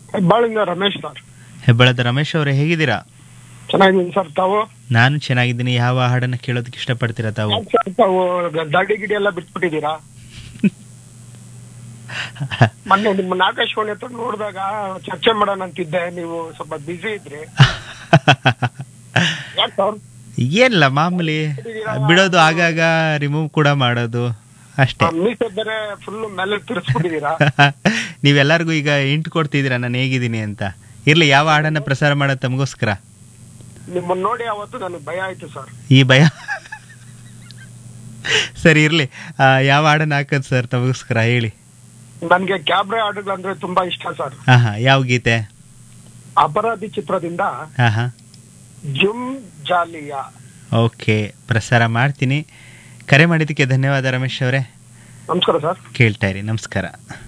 ಹೆಬ್ಬಾಳಿಂದ Ramesh sir ಹೆಬ್ಬಳದ ರಮೇಶ್ ಅವರೇ ಹೇಗಿದ್ದೀರಾ ಚೆನ್ನಾಗಿದ್ದೀನಿ ಸರ್ ತಾವು ನಾನು ಚೆನ್ನಾಗಿದ್ದೀನಿ ಯಾವ ಹಾಡನ್ನ ಕೇಳೋದಕ್ಕೆ ಇಷ್ಟಪಡ್ತೀರಾ ತಾವು ಯಾಕ್ ಸರ್ ತಾವು ದಾಡಿ ಗಿಡಿ ಎಲ್ಲ ಬಿಟ್ಬಿಟ್ಟಿದ್ದೀರಾ ಮೊನ್ನೆ ನಿಮ್ಮ ಆಕಾಶವಾಣಿ ಹತ್ರ ನೋಡಿದಾಗ ಚರ್ಚೆ ಮಾಡೋಣ ಅಂತಿದ್ದೆ ನೀವು ಸ್ವಲ್ಪ ಬಿಸಿ ಇದ್ರಿ ಯಾಕೆ ಸರ್ ಏನಿಲ್ಲ ಮಾಮೂಲಿ ಬಿಡೋದು ಆಗಾಗ ರಿಮೂವ್ ಕೂಡ ಮಾಡೋದು ಅಷ್ಟೇ ಮೀಸೆ ಬೇರೆ ಫುಲ್ ಮೇಲೆ ತಿರ್ಸ್ಬಿಟ್ಟಿದ್ದೀರಾ ನೀವೆಲ್ಲರಿಗೂ ಈಗ ಇಂಟ್ ಕೊಡ್ತಿದ್ದೀರಾ ನಾನು ಹೇಗಿದ್ದೀನಿ ಅಂತ ಇರ್ಲಿ ಯಾವ ಹಾಡನ್ನ ಪ್ರಸಾರ ಮಾಡೋದು ತಮಗೋಸ್ಕರ ನಿಮ್ಮನ್ನ ನೋಡಿ ಅವತ್ತು ನನಗೆ ಭಯ ಆಯ್ತು ಸರ್ ಈ ಭಯ ಸರಿ ಇರ್ಲಿ ಆ, ಯಾವ ಹಾಡನ್ನ ಹಾಕೋದು ಸರ್ ತಮಗೋಸ್ಕರ ಹೇಳಿ ನನ್ಗೆ ಕ್ಯಾಬ್ರೆ ಹಾಡುಗಳು ಅಂದ್ರೆ ತುಂಬಾ ಇಷ್ಟ ಸರ್ ಹಾ ಹಾ ಯಾವ ಗೀತೆ ಅಪರಾಧಿ ಚಿತ್ರದಿಂದ ಹಾ ಹಾ ಜುಮ್ ಜಾಲಿಯಾ ಓಕೆ ಪ್ರಸಾರ ಮಾಡ್ತೀನಿ ಕರೆ ಮಾಡಿದ್ದಕ್ಕೆ ಧನ್ಯವಾದ ರಮೇಶ್ ಅವರೇ ನಮಸ್ಕಾರ ಸರ್ ಕೇಳ್ತಾ ಇರಿ ನಮಸ್ಕಾರ